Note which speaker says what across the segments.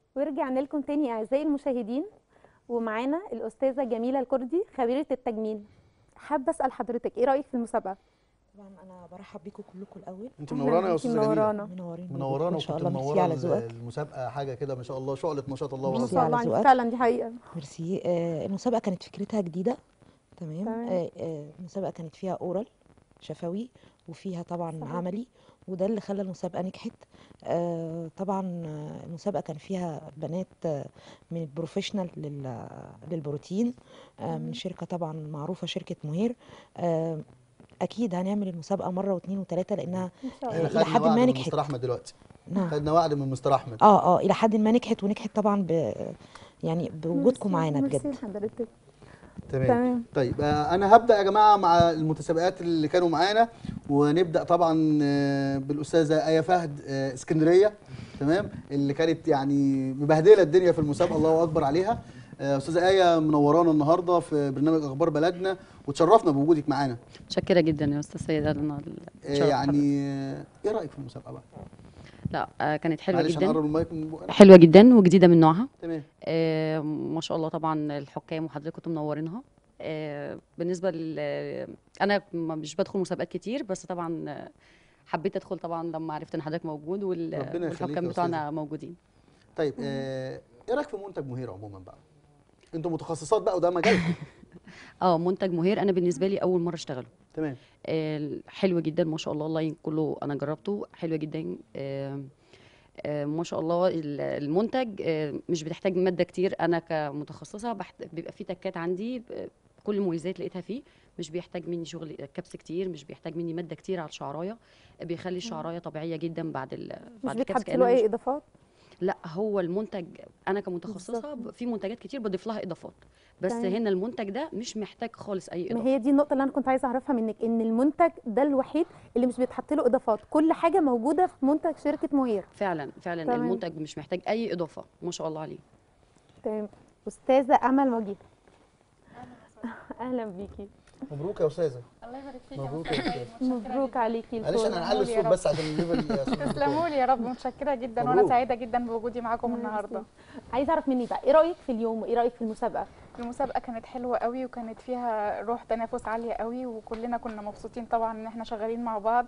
Speaker 1: ورجعنا لكم تاني اعزائي المشاهدين ومعانا الاستاذه جميله الكردي خبيره التجميل حابه اسال حضرتك ايه رايك في المسابقه
Speaker 2: طبعا انا برحب بيكم كلكم الاول
Speaker 3: انت منورانا يا
Speaker 1: أهلاً
Speaker 3: استاذه
Speaker 1: بيكي،
Speaker 3: جميله
Speaker 1: منورانا
Speaker 2: منورين
Speaker 3: منورانا
Speaker 2: ما شاء
Speaker 3: وكنت
Speaker 2: الله ميرسي
Speaker 3: منوره
Speaker 2: على ذوقك
Speaker 3: المسابقه حاجه كده ما شاء الله شعله نشاط الله
Speaker 1: ما
Speaker 3: والله
Speaker 2: ميرسي
Speaker 1: شاء
Speaker 2: على
Speaker 1: الله
Speaker 2: ذوقك.
Speaker 1: فعلا دي حقيقه
Speaker 2: ميرسي آه المسابقه كانت فكرتها جديده تمام
Speaker 1: تمام.
Speaker 2: آه آه المسابقه كانت فيها اورال شفوي وفيها طبعا
Speaker 1: صحيح.
Speaker 2: عملي وده اللي خلى المسابقه نجحت آه طبعا آه، المسابقه كان فيها بنات آه، من البروفيشنال لل- للبروتين آه من شركه طبعا معروفه شركه مهير آه اكيد هنعمل المسابقه مره واثنين وثلاثه لانها
Speaker 1: ان شاء
Speaker 3: احنا
Speaker 1: الله
Speaker 2: إلى
Speaker 3: خدنا
Speaker 2: حد ما
Speaker 3: وعد من
Speaker 2: نجحت.
Speaker 3: مستر احمد دلوقتي
Speaker 2: نعم
Speaker 3: خدنا وعد من مستر احمد
Speaker 2: اه اه الى حد ما نجحت ونجحت طبعا ب يعني بوجودكم
Speaker 1: ميرسي-
Speaker 2: معانا
Speaker 1: ميرسي
Speaker 2: بجد
Speaker 1: لحضرتك
Speaker 3: تمام
Speaker 1: تمام
Speaker 3: طيب آه، انا هبدا يا جماعه مع المتسابقات اللي كانوا معانا ونبدا طبعا آه، بالاستاذه ايه فهد آه، اسكندريه تمام اللي كانت يعني مبهدله الدنيا في المسابقه الله اكبر عليها آه، استاذه ايه منورانا النهارده في برنامج اخبار بلدنا وتشرفنا بوجودك معانا
Speaker 4: متشكرة جدا يا أستاذ سيد أنا
Speaker 3: آه،
Speaker 4: الشرف
Speaker 3: يعني آه، ايه رايك في المسابقه بقى
Speaker 4: لا آه، كانت حلوة
Speaker 3: معلش
Speaker 4: جدا
Speaker 3: هنقرب المايك من بقنا
Speaker 4: حلوة جدا وجديدة من نوعها
Speaker 3: تمام
Speaker 4: آه، ما شاء الله طبعا الحكام وحضرتك كنتوا منورينها آه، بالنسبة لل أنا م- مش بدخل مسابقات كتير بس طبعا آه، حبيت أدخل طبعا لما عرفت إن حضرتك موجود وال-
Speaker 3: ربنا يخليك
Speaker 4: والحكام
Speaker 3: يا
Speaker 4: بتوعنا موجودين
Speaker 3: طيب آه، ايه رايك في منتج مهير عموما بقى انتوا متخصصات بقى وده مجالكم
Speaker 4: اه منتج مهير أنا بالنسبة لي أول مرة أشتغله
Speaker 3: تمام
Speaker 4: آه، حلو جدا ما شاء الله الله كله انا جربته حلو جدا آه، آه، ما شاء الله ال- المنتج آه، مش بتحتاج ماده كتير انا كمتخصصه بحت... بيبقى في تكات عندي ب- كل المميزات لقيتها فيه مش بيحتاج مني شغل كبس كتير مش بيحتاج مني ماده كتير على الشعرايه بيخلي الشعرايه طبيعيه جدا بعد ال...
Speaker 1: مش
Speaker 4: بعد الكبس
Speaker 1: بتحطي له
Speaker 4: كأنها مش...
Speaker 1: اي اضافات
Speaker 4: لا هو المنتج انا كمتخصصه
Speaker 1: بالظبط.
Speaker 4: ب- في منتجات كتير بضيف لها اضافات بس
Speaker 1: تمام.
Speaker 4: هنا المنتج ده مش محتاج خالص اي
Speaker 1: ما
Speaker 4: اضافه
Speaker 1: هي دي النقطه اللي انا كنت عايزه اعرفها منك ان المنتج ده الوحيد اللي مش بيتحط له اضافات كل حاجه موجوده في منتج شركه مهير
Speaker 4: فعلا فعلا
Speaker 1: تمام.
Speaker 4: المنتج مش محتاج اي اضافه ما شاء الله عليه
Speaker 1: تمام استاذه امل وجيه اهلا بيكي
Speaker 3: مبروك يا استاذه
Speaker 5: الله يبارك فيك
Speaker 3: مبروك
Speaker 5: يا
Speaker 3: يا
Speaker 5: مستر
Speaker 3: أستاذ.
Speaker 5: سيد. متشكرة
Speaker 1: مبروك
Speaker 5: جداً.
Speaker 1: عليكي
Speaker 3: معلش انا هنعلي
Speaker 5: تسلموا لي يا
Speaker 3: الصوت
Speaker 5: رب.
Speaker 3: بس عشان الليفل
Speaker 5: تسلموا لي يا رب متشكره جدا وانا
Speaker 3: مبروك.
Speaker 5: سعيده جدا بوجودي معاكم النهارده
Speaker 1: عايزه اعرف مني بقى ايه رايك في اليوم وايه رايك في المسابقه
Speaker 5: المسابقه كانت حلوه قوي وكانت فيها روح تنافس عاليه قوي وكلنا كنا مبسوطين طبعا ان احنا شغالين مع بعض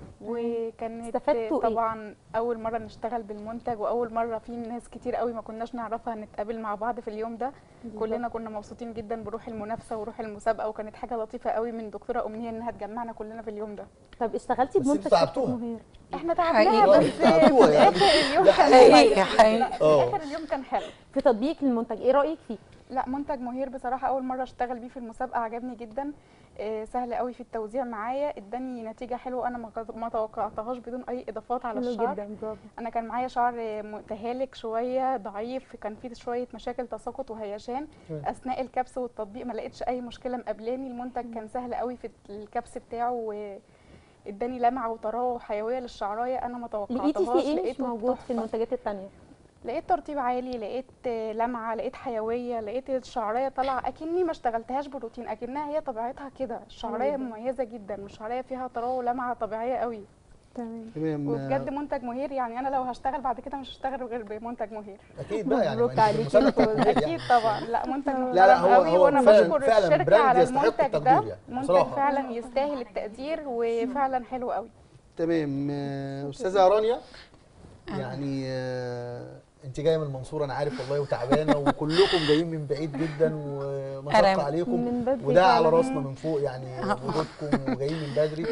Speaker 5: وكانت
Speaker 1: استفدتوا إيه؟
Speaker 5: طبعا اول مره نشتغل بالمنتج واول مره في ناس كتير قوي ما كناش نعرفها نتقابل مع بعض في اليوم ده كلنا كنا مبسوطين جدا بروح المنافسه وروح المسابقه وكانت حاجه لطيفه قوي من دكتوره امنيه انها تجمعنا كلنا في اليوم ده
Speaker 1: طب اشتغلتي
Speaker 3: بس
Speaker 1: بمنتج
Speaker 3: انتوا
Speaker 1: شركه
Speaker 3: تعبتوها.
Speaker 1: مهير
Speaker 5: احنا تعبناها
Speaker 3: حقيقي.
Speaker 5: بس
Speaker 3: تعبتوها
Speaker 5: في
Speaker 3: يعني.
Speaker 5: اخر اليوم
Speaker 3: ده
Speaker 5: كان
Speaker 3: حقيقي.
Speaker 5: كويس.
Speaker 6: حقيقي.
Speaker 5: لا، في
Speaker 3: اه.
Speaker 5: اخر اليوم كان حلو
Speaker 1: في تطبيق المنتج ايه رايك فيه
Speaker 5: لا منتج مهير بصراحه اول مره اشتغل بيه في المسابقه عجبني جدا آه، سهل قوي في التوزيع معايا اداني نتيجه حلوه انا ما ما توقعتهاش بدون اي اضافات على
Speaker 1: حلو
Speaker 5: الشعر
Speaker 1: جدا برافو
Speaker 5: انا كان معايا شعر متهالك شويه ضعيف كان فيه شويه مشاكل تساقط وهيشان
Speaker 3: تمام.
Speaker 5: اثناء الكبس والتطبيق ما لقيتش اي مشكله مقابلاني المنتج كان سهل قوي في الكبس بتاعه و اداني لمعه وطراوه وحيويه للشعرايه انا ما توقعتهاش
Speaker 1: لقيتي فيه ايه مش
Speaker 5: لقيته
Speaker 1: موجود في
Speaker 5: تحفة.
Speaker 1: المنتجات التانية
Speaker 5: لقيت ترطيب عالي لقيت آه، لمعه لقيت حيويه لقيت الشعريه طالعه اكني ما اشتغلتهاش بروتين اكنها هي طبيعتها كده الشعريه
Speaker 1: جدا.
Speaker 5: مميزه جدا الشعريه فيها طراوه ولمعه طبيعيه قوي
Speaker 1: تمام
Speaker 3: تمام
Speaker 5: وبجد منتج مهير يعني انا لو هشتغل بعد كده مش هشتغل غير بمنتج مهير
Speaker 3: اكيد بقى يعني
Speaker 1: مبروك
Speaker 3: ما انت في
Speaker 1: عليكي
Speaker 3: المسابقة
Speaker 1: وفوز.
Speaker 3: بتاعتك
Speaker 5: اكيد طبعا لا منتج
Speaker 1: لا،
Speaker 3: لا،
Speaker 5: محترم
Speaker 3: هو-
Speaker 5: قوي
Speaker 3: هو
Speaker 5: وانا
Speaker 3: فعلاً-
Speaker 5: بشكر
Speaker 3: فعلاً
Speaker 5: الشركه
Speaker 3: براند
Speaker 5: على
Speaker 3: يستحق
Speaker 5: المنتج
Speaker 3: التقدير
Speaker 5: ده
Speaker 3: يعني،
Speaker 5: منتج
Speaker 3: بصراحة.
Speaker 5: فعلا يستاهل التقدير وفعلا حلو قوي
Speaker 3: تمام آه، استاذه رانيا يعني آه، انت جايه من المنصوره انا عارف والله وتعبانه وكلكم جايين من بعيد جدا ومشقه
Speaker 6: أنا-
Speaker 3: عليكم
Speaker 1: من بدري
Speaker 3: وده على
Speaker 1: فعلاً.
Speaker 3: راسنا من فوق يعني وجودكم وجايين من بدري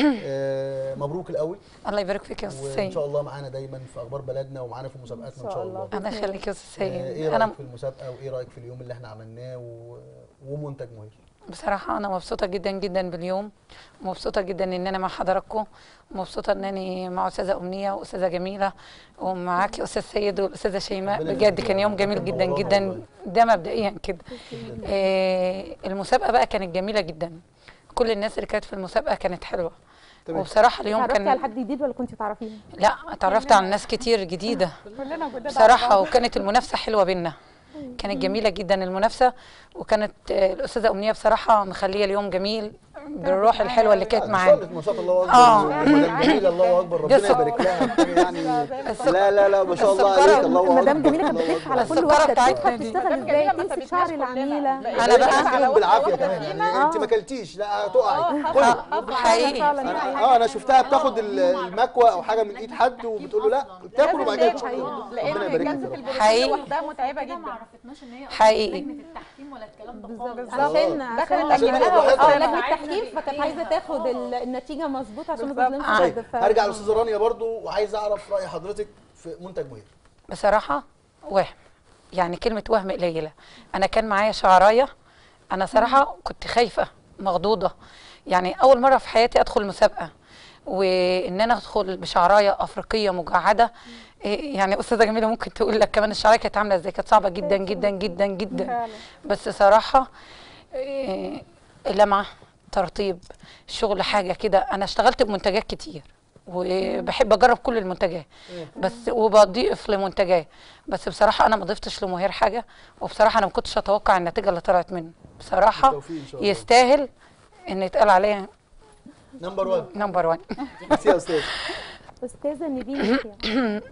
Speaker 3: آه، مبروك الاول
Speaker 6: الله يبارك فيك يا استاذ
Speaker 3: وان
Speaker 6: سيد
Speaker 3: شاء الله معانا دايما في اخبار بلدنا ومعانا في مسابقاتنا ان شاء الله
Speaker 6: الله يخليك يا استاذ
Speaker 3: آه،
Speaker 6: سيد
Speaker 3: ايه رايك
Speaker 6: انا
Speaker 3: في المسابقه وايه رايك في اليوم اللي احنا عملناه و... ومنتج مهير
Speaker 6: بصراحه انا مبسوطه جدا جدا باليوم مبسوطه جدا ان انا مع حضراتكم مبسوطه ان انا مع استاذه امنيه واستاذه جميله ومعاك يا استاذ سيد والاستاذه شيماء
Speaker 3: ربنا
Speaker 6: بجد
Speaker 3: يخليك.
Speaker 6: كان يوم جميل جدا
Speaker 3: منورانا
Speaker 6: جدا
Speaker 3: والله.
Speaker 6: ده مبدئيا كده آه المسابقه بقى كانت جميله جدا كل الناس اللي كانت في المسابقه كانت حلوه
Speaker 3: تمام.
Speaker 6: وبصراحه اليوم
Speaker 1: اتعرفتي على
Speaker 6: كان
Speaker 1: حد جديد ولا كنتي تعرفيه
Speaker 6: لا اتعرفت على ناس كتير جديده
Speaker 5: كلنا جداد على
Speaker 6: بصراحة
Speaker 5: بعض.
Speaker 6: وكانت المنافسة حلوة بينا كانت جميلة جدا المنافسة وكانت آه، الأستاذة أمنية بصراحة مخلية اليوم جميل بالروح الحلوه اللي كانت
Speaker 3: ما
Speaker 6: معانا
Speaker 3: شاء الله ما شاء الله اكبر
Speaker 6: آه.
Speaker 3: مدام جميله الله اكبر ربنا
Speaker 6: بس-
Speaker 3: يبارك لها يعني لا لا لا ما شاء الله
Speaker 6: السكرة
Speaker 3: عليك الله اكبر
Speaker 1: مدام جميله كانت
Speaker 3: الله
Speaker 1: بتلف على
Speaker 3: أكبر.
Speaker 1: كل
Speaker 6: السكرة
Speaker 1: واحده
Speaker 6: بتاعتنا
Speaker 1: تشوفها
Speaker 6: دي.
Speaker 1: بتشتغل
Speaker 5: مدام
Speaker 1: ازاي
Speaker 5: جميلة ما
Speaker 1: تمسك
Speaker 5: سابتناش
Speaker 1: شعر
Speaker 5: كلنا.
Speaker 1: العميله
Speaker 5: لا،
Speaker 6: أنا بقى-
Speaker 3: بقى
Speaker 5: على
Speaker 3: بالعافيه
Speaker 5: واحدة
Speaker 3: كمان يعني
Speaker 1: آه.
Speaker 3: انت ما اكلتيش لا هتقعي
Speaker 6: آه،
Speaker 3: كل
Speaker 6: حقيقي
Speaker 1: فعلا
Speaker 3: انا
Speaker 1: يعني
Speaker 3: اه انا شفتها بتاخد ال- المكوى او حاجه من ايد حد وبتقول له لا بتاكل وبعد كده تشوف ربنا
Speaker 5: لان
Speaker 3: يبارك
Speaker 5: جلسه
Speaker 3: لك
Speaker 5: البروتين
Speaker 6: حقيقي.
Speaker 5: لوحدها متعبه
Speaker 7: كده ما
Speaker 5: جدا
Speaker 7: عرفتناش ان هي أصلاً
Speaker 6: حقيقي.
Speaker 7: لجنه التحكيم ولا الكلام ده خالص
Speaker 5: بالظبط.
Speaker 1: عشان
Speaker 5: دخلت
Speaker 1: عشان
Speaker 3: عشان
Speaker 1: لجنة-
Speaker 3: براحتها.
Speaker 1: اه لجنه تحكيم فكانت عايزه تاخد ال- النتيجه مظبوطه عشان ما
Speaker 5: بالظبط.
Speaker 1: تظلمش
Speaker 6: آه.
Speaker 1: حد
Speaker 3: طيب
Speaker 1: ف-
Speaker 3: هرجع للاستاذه رانيا برضو وعايز اعرف راي حضرتك في منتج مهير
Speaker 6: بصراحة وهم يعني كلمة وهم قليلة أنا كان معايا شعراية أنا صراحة كنت خايفة مخضوضة يعني أول مرة في حياتي أدخل مسابقة وإن أنا أدخل بشعراية أفريقية مجعدة إيه يعني أستاذة جميلة ممكن تقول لك كمان الشعراية كانت عاملة إزاي كانت صعبة جدا جدا جدا جدا
Speaker 5: فعلا.
Speaker 6: بس صراحة إيه، لمعة ترطيب شغل حاجة كده أنا اشتغلت بمنتجات كتير وبحب أجرب كل المنتجات بس وبضيف لمنتجات بس بصراحة أنا ما ضفتش لمهير حاجة وبصراحة أنا ما كنتش أتوقع النتيجة اللي طلعت منه بصراحة
Speaker 3: بالتوفيق ان شاء الله
Speaker 6: يستاهل إن يتقال عليه
Speaker 3: نمبر 1
Speaker 6: نمبر 1
Speaker 3: ميرسي يا استاذ
Speaker 1: استاذه نيفين يحيى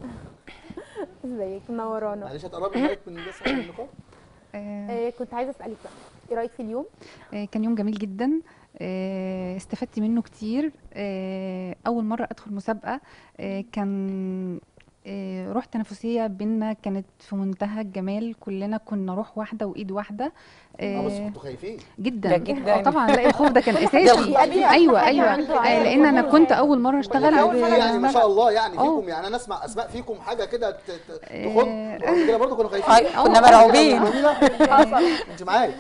Speaker 1: ازيك منورانا
Speaker 3: معلش هتقربي المايك من بس عشان النقاط
Speaker 8: آه،
Speaker 1: آه، كنت عايزه اسالك بقى ايه رايك في اليوم
Speaker 8: آه، كان يوم جميل جدا آه، استفدت منه كتير آه، اول مره ادخل مسابقه آه، كان آه، روح تنافسيه بينا كانت في منتهى الجمال كلنا كنا روح واحده وايد واحده
Speaker 3: اه بس
Speaker 8: آه،
Speaker 3: كنتوا خايفين
Speaker 8: جدا
Speaker 6: ده جداً.
Speaker 8: آه، طبعا لا الخوف ده كان اساسي
Speaker 1: طبيعي.
Speaker 8: ايوه
Speaker 1: حد
Speaker 8: ايوه
Speaker 1: عنده
Speaker 8: آه،
Speaker 1: عيال
Speaker 8: لان انا
Speaker 1: وجوه.
Speaker 8: كنت اول مره اشتغل
Speaker 3: أول
Speaker 8: ب-
Speaker 3: مرة يعني ما شاء الله يعني
Speaker 8: آه.
Speaker 3: فيكم يعني انا اسمع اسماء فيكم حاجه كده ت- ت-
Speaker 8: آه.
Speaker 3: تخض رغم كده برضه كانوا خايفين
Speaker 6: أي- كنا مرعوبين
Speaker 3: انت معايا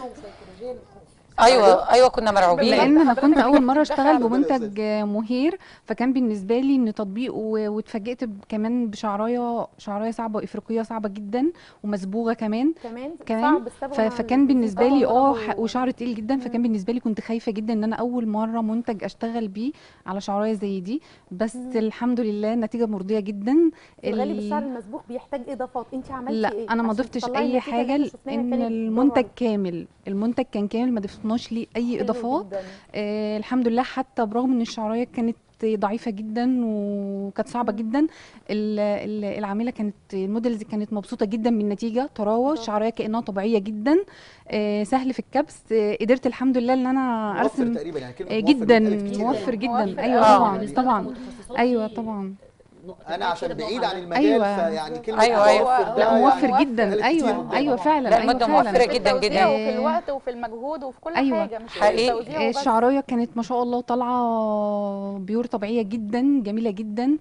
Speaker 6: أيوه أيوه كنا مرعوبين
Speaker 8: لان انا كنت اول مره اشتغل
Speaker 3: ربنا
Speaker 8: بمنتج آه، مهير فكان بالنسبه لي ان تطبيق و- واتفاجئت ب- كمان بشعرايه شعرايه صعبه افريقيه صعبه جدا ومصبوغه كمان
Speaker 1: كمان
Speaker 8: كمان
Speaker 1: صعب الصبغه
Speaker 8: ف-
Speaker 1: مع
Speaker 8: فكان
Speaker 1: ال-
Speaker 8: بالنسبه لي اه
Speaker 1: برضه.
Speaker 8: ح- وشعر تقيل جدا فكان بالنسبه لي كنت خايفه جدا ان انا اول مره منتج اشتغل بيه على شعرايه زي دي بس الحمد لله النتيجه مرضيه جدا
Speaker 1: في الغالب
Speaker 8: ال-
Speaker 1: الشعر المسبوغ بيحتاج اضافات انت عملتي
Speaker 8: لا
Speaker 1: ايه
Speaker 8: انا ما
Speaker 1: عشان
Speaker 8: ضفتش
Speaker 1: تطلعي
Speaker 8: اي
Speaker 1: النتيجة اللي
Speaker 8: حاجه
Speaker 1: احنا شفناها
Speaker 8: ان
Speaker 1: كانت
Speaker 8: المنتج
Speaker 1: برافو
Speaker 8: كامل المنتج كان كامل ما ضفناش ليه اي
Speaker 1: عليك. حلو
Speaker 8: اضافات
Speaker 1: جداً.
Speaker 8: آه الحمد لله حتى برغم ان الشعرايه كانت ضعيفه جدا وكانت صعبه جدا ال- ال- العامله كانت الموديلز كانت مبسوطه جدا من النتيجه طراوه الشعرايه كانها طبيعيه جدا آه سهل في الكبس آه قدرت الحمد لله ان انا
Speaker 3: موفر
Speaker 8: ارسم
Speaker 3: تقريبا يعني كلمه
Speaker 8: آه
Speaker 3: موفر
Speaker 8: جدا
Speaker 3: بتتقال كتير يعني.
Speaker 8: موفر جدا
Speaker 5: موفر
Speaker 8: ايوه
Speaker 6: آه.
Speaker 8: طبعا
Speaker 3: يعني
Speaker 8: طبعا ايوه طبعا
Speaker 3: انا عشان بعيد عن المجال
Speaker 8: أيوة.
Speaker 3: فيعني كلمه
Speaker 6: أيوة، أيوة.
Speaker 3: موفر ده
Speaker 8: لا
Speaker 3: يعني
Speaker 8: موفر
Speaker 5: موفر
Speaker 8: جدا
Speaker 3: كتير
Speaker 8: ايوه
Speaker 3: قدام.
Speaker 8: ايوه فعلا
Speaker 6: لا،
Speaker 8: ايوه
Speaker 6: المادة
Speaker 8: فعلا
Speaker 6: موفرة
Speaker 5: في
Speaker 6: جدا
Speaker 5: التوزيع
Speaker 6: جدا.
Speaker 5: وفي الوقت وفي المجهود وفي كل
Speaker 8: أيوة.
Speaker 5: حاجه مش
Speaker 6: حقيقي.
Speaker 5: التوزيع
Speaker 8: آه،
Speaker 5: وبس.
Speaker 8: الشعرايه كانت ما شاء الله طالعه بيور طبيعيه جدا جميله جدا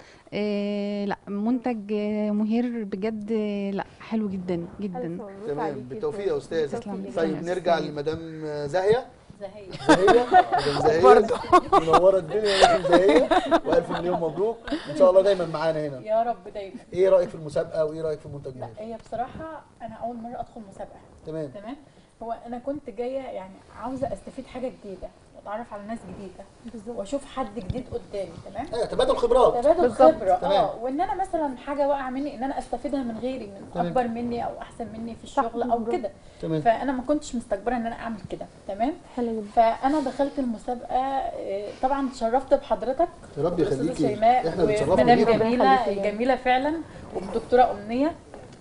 Speaker 8: آه لا منتج آه، مهير بجد آه، لا حلو جدا
Speaker 1: ألف
Speaker 8: جدا
Speaker 1: مبروك
Speaker 3: تمام
Speaker 1: عليكي.
Speaker 3: بالتوفيق يا استاذ
Speaker 8: تسلم.
Speaker 3: طيب
Speaker 8: تسلم.
Speaker 3: نرجع لمدام زاهيه
Speaker 7: زهية
Speaker 3: زاهيه مدام زاهيه منوره الدنيا يا مدام زاهيه والف مليون مبروك ان شاء الله دايما معانا هنا
Speaker 7: يا رب دايما
Speaker 3: ايه رايك في المسابقه وايه رايك في منتج
Speaker 7: لا
Speaker 3: مهير
Speaker 7: هي بصراحة أنا أول مرة أدخل مسابقة
Speaker 3: تمام
Speaker 7: تمام هو أنا كنت جاية يعني عاوزة أستفيد حاجة جديدة وأتعرف على ناس جديدة وأشوف حد جديد قدامي تمام
Speaker 3: ايوه تبادل خبرات
Speaker 7: تبادل
Speaker 5: بالظبط.
Speaker 7: خبرة
Speaker 3: تمام.
Speaker 7: اه وان انا مثلا حاجة واقعة مني ان انا استفيدها من غيري من
Speaker 3: تمام.
Speaker 7: اكبر مني او احسن مني في
Speaker 1: صح،
Speaker 7: الشغل او
Speaker 1: بالظبط.
Speaker 7: كده
Speaker 3: تمام
Speaker 7: فانا ما كنتش مستكبرة ان انا اعمل كده تمام
Speaker 1: حلو جدا
Speaker 7: فانا دخلت المسابقة آه، طبعا اتشرفت بحضرتك
Speaker 3: يا رب
Speaker 7: والأستاذة
Speaker 3: يخليكي
Speaker 7: شيماء
Speaker 3: احنا بنتشرفنا
Speaker 7: ومدام
Speaker 3: بيكي
Speaker 1: ربنا
Speaker 7: جميلة
Speaker 1: يخليكي يا رب.
Speaker 7: جميلة فعلا والدكتورة أمنية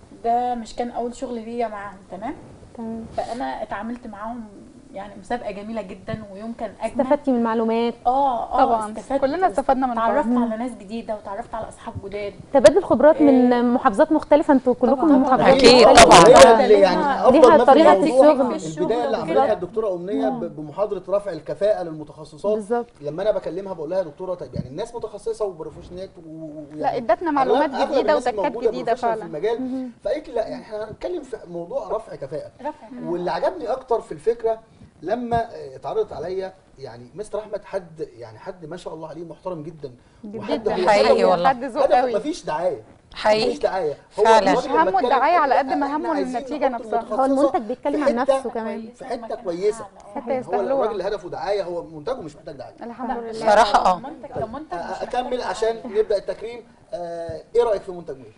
Speaker 7: ده مش كان أول شغل ليا معاهم تمام
Speaker 1: تمام
Speaker 7: فأنا اتعاملت معاهم يعني مسابقة جميلة جدا ويوم كان أجمل
Speaker 1: استفدتي من معلومات
Speaker 7: اه اه
Speaker 5: طبعا
Speaker 7: استفدت
Speaker 5: كلنا استفدنا من بعض
Speaker 7: اتعرفت على ناس جديدة وتعرفت على أصحاب جداد
Speaker 1: تبادل خبرات من محافظات مختلفة انتوا كلكم من
Speaker 7: طبعاً.
Speaker 1: محافظات
Speaker 6: أكيد
Speaker 1: مختلفة.
Speaker 6: طبعاً.
Speaker 3: هي اللي يعني افضل
Speaker 1: ليها
Speaker 3: ما في
Speaker 1: طريقة
Speaker 3: الموضوع
Speaker 1: الشغل.
Speaker 3: البدايه اللي عملتها
Speaker 7: بالظبط.
Speaker 3: الدكتوره امنيه ب- بمحاضره رفع الكفاءه للمتخصصات
Speaker 1: بالظبط
Speaker 3: لما انا بكلمها بقول لها يا دكتوره طيب يعني الناس متخصصه وبروفيشنالات و- و-
Speaker 5: لا
Speaker 3: ويعني
Speaker 5: ادتنا معلومات
Speaker 3: أغلب- أغلب
Speaker 5: جديده
Speaker 3: الناس
Speaker 5: وتكات
Speaker 3: الموجودة
Speaker 5: جديده
Speaker 3: professional في
Speaker 5: فعلا
Speaker 3: المجال فقالت لي لا يعني احنا هنتكلم في موضوع رفع كفاءه
Speaker 7: رفع
Speaker 3: واللي عجبني اكتر في الفكره لما آه، اتعرضت عليا يعني مستر احمد حد يعني حد ما شاء الله عليه محترم جدا وحد
Speaker 5: جدا
Speaker 3: هو
Speaker 6: حقيقي
Speaker 3: هدفه-
Speaker 6: والله.
Speaker 5: حد ذوق
Speaker 3: هدفه
Speaker 5: قوي
Speaker 3: مفيش دعايه مفيش
Speaker 6: حقيقي
Speaker 3: دعايه هو
Speaker 6: فعلا.
Speaker 3: الراجل
Speaker 5: مش
Speaker 3: لما
Speaker 5: همه
Speaker 3: اتكلم
Speaker 5: الدعاية
Speaker 3: قال
Speaker 5: على
Speaker 3: لك
Speaker 5: قد ما
Speaker 3: إحنا
Speaker 5: همه
Speaker 3: عايزين
Speaker 5: النتيجة
Speaker 3: نحط
Speaker 5: نفسها.
Speaker 3: المتخصصة
Speaker 1: هو المنتج بيتكلم
Speaker 3: في
Speaker 1: عن
Speaker 3: حتة-
Speaker 1: نفسه كمان
Speaker 3: في حته كويسه
Speaker 5: حتى
Speaker 3: هو
Speaker 5: يستاهلوها.
Speaker 3: الراجل اللي هدفه دعايه هو منتجه مش محتاج دعايه
Speaker 5: الحمد لله
Speaker 6: صراحة اه
Speaker 7: كمنتج كمنتج مش
Speaker 3: اكمل عشان نبدا التكريم آه، ايه رايك في منتج مير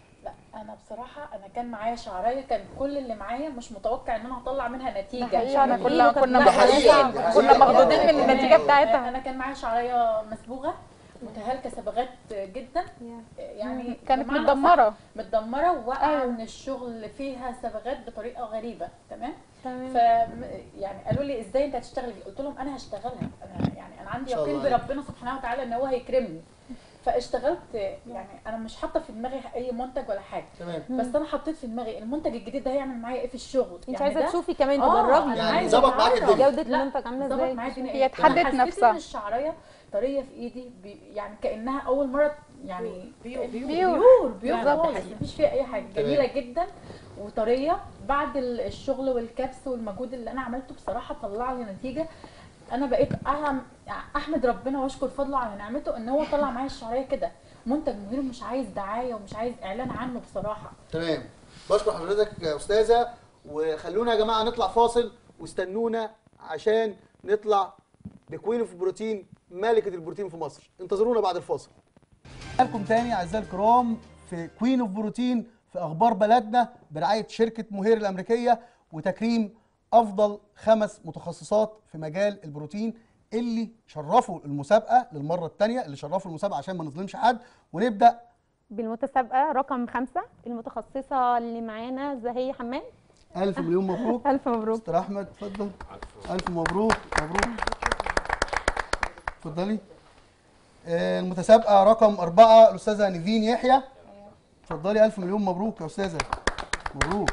Speaker 7: انا بصراحه انا كان معايا شعرايه كان كل اللي معايا مش متوقع ان انا هطلع منها نتيجه
Speaker 5: حقيقة أنا
Speaker 7: يعني
Speaker 5: كنا كنا
Speaker 3: ده حقيقة،
Speaker 5: مخضوضين
Speaker 3: ده
Speaker 5: كنا
Speaker 3: حقيقة.
Speaker 5: مخضوضين من النتيجة بتاعتها
Speaker 7: انا كان معايا شعرايه مسبوغه متهالكه صبغات جدا يعني
Speaker 5: كانت
Speaker 7: بمعنى
Speaker 5: متدمرة
Speaker 7: أصح متدمره وواقعه
Speaker 5: أيوة.
Speaker 7: من الشغل فيها صبغات بطريقه غريبه تمام
Speaker 1: تمام
Speaker 7: ف يعني قالوا لي ازاي انت هتشتغلي قلت لهم انا هشتغلها انا يعني انا عندي
Speaker 3: إن شاء
Speaker 7: يقين
Speaker 3: الله.
Speaker 7: بربنا سبحانه وتعالى ان هو هيكرمني فاشتغلت يعني انا مش حاطه في دماغي اي منتج ولا حاجه
Speaker 3: تمام
Speaker 7: بس انا حطيت في دماغي المنتج الجديد ده هيعمل معايا ايه في الشغل
Speaker 1: انت
Speaker 7: يعني
Speaker 1: عايزه
Speaker 7: ده
Speaker 1: تشوفي كمان
Speaker 7: آه،
Speaker 1: تجربي
Speaker 7: أنا
Speaker 3: يعني
Speaker 7: عايزة
Speaker 3: ظبط معاك
Speaker 7: أعرف.
Speaker 3: الدنيا.
Speaker 1: جوده
Speaker 7: لا،
Speaker 1: المنتج عامله
Speaker 7: ظبط
Speaker 1: ازاي
Speaker 7: معايا الدنيا
Speaker 5: هي
Speaker 7: إيه؟
Speaker 5: اتحدت
Speaker 7: أنا حسيت
Speaker 5: نفسها.
Speaker 7: ان الشعرايه طريه في ايدي بي يعني كانها اول مره يعني
Speaker 8: بيور
Speaker 7: بيور
Speaker 5: بيور.
Speaker 7: بيور, بيور
Speaker 5: بالظبط.
Speaker 7: خالص مفيش فيها اي حاجه جميله جدا وطريه بعد ال- الشغل والكبس والمجهود اللي انا عملته بصراحه طلع لي نتيجه انا بقيت أهم احمد ربنا واشكر فضله على نعمته ان هو طلع معايا الشعريه كده منتج مهم مش عايز دعايه ومش عايز اعلان عنه بصراحه
Speaker 3: تمام بشكر حضرتك يا استاذه وخلونا يا جماعه نطلع فاصل واستنونا عشان نطلع بكوين اوف بروتين ملكه البروتين في مصر انتظرونا بعد الفاصل لكم تاني اعزائي الكرام في كوين اوف بروتين في اخبار بلدنا برعايه شركه مهير الامريكيه وتكريم افضل خمس متخصصات في مجال البروتين اللي شرفوا المسابقه للمره الثانيه اللي شرفوا المسابقه عشان ما نظلمش حد ونبدا
Speaker 1: بالمتسابقه رقم خمسة المتخصصه اللي معانا زهية حمام
Speaker 3: الف مليون مبروك
Speaker 1: الف مبروك
Speaker 3: مستر احمد اتفضل الف مبروك مبروك اتفضلي آه، المتسابقه رقم أربعة الأستاذة نيفين يحيى اتفضلي ألف مليون مبروك يا أستاذة مبروك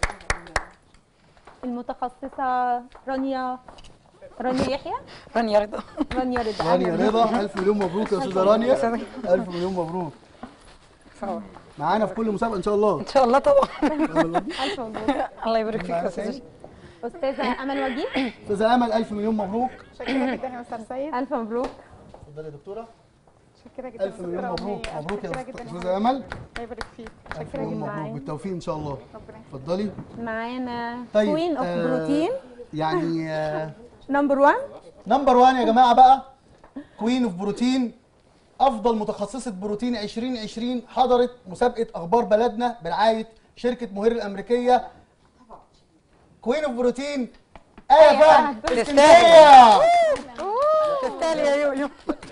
Speaker 1: المتخصصه رانيا رانيا يحيى
Speaker 6: رانيا رضا
Speaker 1: رانيا رضا
Speaker 3: رانيا رضا ألف مليون مبروك يا أستاذة رانيا ألف مليون مبروك معانا في كل مسابقة إن شاء الله
Speaker 6: ان شاء الله طبعا
Speaker 1: الف مبروك
Speaker 6: الله يبارك فيك يا
Speaker 3: معانا
Speaker 6: استاذ
Speaker 3: تاني
Speaker 1: استاذه امل وجيه
Speaker 3: أستاذة أمل ألف مليون مبروك
Speaker 5: شكرا جدا يا مستر سيد
Speaker 1: الف مبروك
Speaker 3: اتفضلي يا دكتورة
Speaker 5: شكرا جدا
Speaker 3: ألف مليون مبروك
Speaker 5: أمنية.
Speaker 3: مبروك
Speaker 5: شكرا
Speaker 3: يا
Speaker 5: جدا
Speaker 3: أستاذة أمل
Speaker 5: الله يبارك فيك
Speaker 3: ألف
Speaker 5: شكرا
Speaker 3: مليون
Speaker 5: جدا
Speaker 3: مبروك بالتوفيق إن شاء الله
Speaker 5: ربنا
Speaker 3: اتفضلي
Speaker 1: معانا
Speaker 3: طيب
Speaker 1: كوين اوف
Speaker 3: آه،
Speaker 1: بروتين
Speaker 3: يعني آه،
Speaker 1: نمبر 1
Speaker 3: نمبر 1 يا جماعه بقى كوين اوف بروتين افضل متخصصه بروتين 2020 حضرت مسابقه اخبار بلدنا برعايه شركه مهير الامريكيه كوين اوف بروتين ايه فهد اسكندريه
Speaker 6: تستاهل يا يويو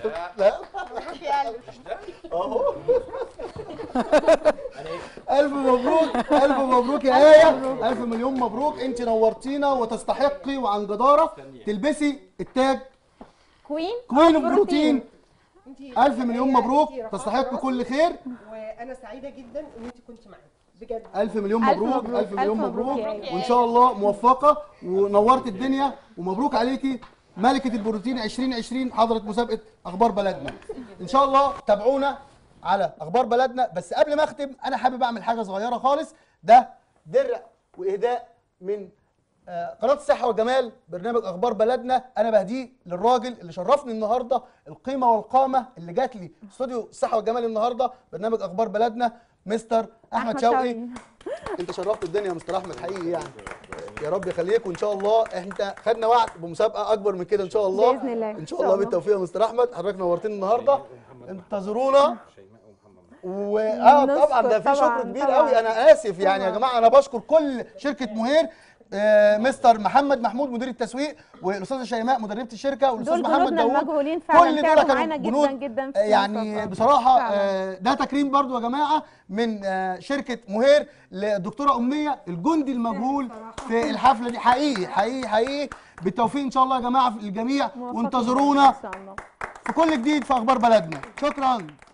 Speaker 3: اهو الف مبروك الف مبروك يا ايه الف مليون مبروك انت نورتينا وتستحقي وعن جداره تلبسي التاج
Speaker 1: كوين
Speaker 3: كوين اوف بروتين الف مليون مبروك تستحق كل خير
Speaker 9: وانا سعيده جدا ان انت كنت معايا بجد
Speaker 3: الف مليون
Speaker 1: ألف
Speaker 3: مبروك
Speaker 1: مبروك،
Speaker 3: الف مليون
Speaker 1: ألف مبروك
Speaker 3: مبروك
Speaker 1: يا عيال.
Speaker 3: وان شاء الله موفقه ونورت الدنيا ومبروك عليكي ملكه البروتين 2020 حضرت مسابقه اخبار بلدنا ان شاء الله تابعونا على اخبار بلدنا بس قبل ما اختم انا حابب اعمل حاجه صغيره خالص ده درع واهداء من آه، قناه الصحه والجمال برنامج اخبار بلدنا انا بهديه للراجل اللي شرفني النهارده القيمه والقامه اللي جات لي استوديو الصحه والجمال النهارده برنامج اخبار بلدنا مستر احمد
Speaker 1: أحمد
Speaker 3: شوقي
Speaker 1: شوقي.
Speaker 3: انت شرفت الدنيا يا مستر احمد حقيقي يعني يا رب يخليك وان شاء الله احنا خدنا وعد بمسابقه اكبر من كده ان شاء الله
Speaker 1: بإذن الله.
Speaker 3: ان شاء الله بالتوفيق يا مستر احمد حضرتك نورتنا النهارده انتظرونا و اه طبعا ده في
Speaker 1: نشكر
Speaker 3: شكر
Speaker 1: طبعاً،
Speaker 3: كبير
Speaker 1: طبعاً.
Speaker 3: قوي انا اسف يعني يا جماعه انا بشكر كل شركه مهير آه مستر محمد محمود مدير التسويق والاستاذه شيماء مدربه الشركه والاستاذ
Speaker 1: دول
Speaker 3: محمد
Speaker 1: جنودنا
Speaker 3: داوود
Speaker 1: المجهولين فعلا
Speaker 3: كل دول
Speaker 1: تعبوا
Speaker 3: كانوا
Speaker 1: معانا
Speaker 3: جنود
Speaker 1: جدا جدا في
Speaker 3: آه، يعني
Speaker 1: المسابقة.
Speaker 3: بصراحه
Speaker 1: فعلاً.
Speaker 3: آه، ده تكريم برضو يا جماعه من آه، شركه مهير للدكتوره امنيه الجندي المجهول في الحفله دي حقيقي حقيقي حقيقي بالتوفيق ان شاء الله يا جماعه للجميع
Speaker 1: موفقين
Speaker 3: وانتظرونا
Speaker 1: ان شاء الله
Speaker 3: في كل جديد في اخبار بلدنا شكرا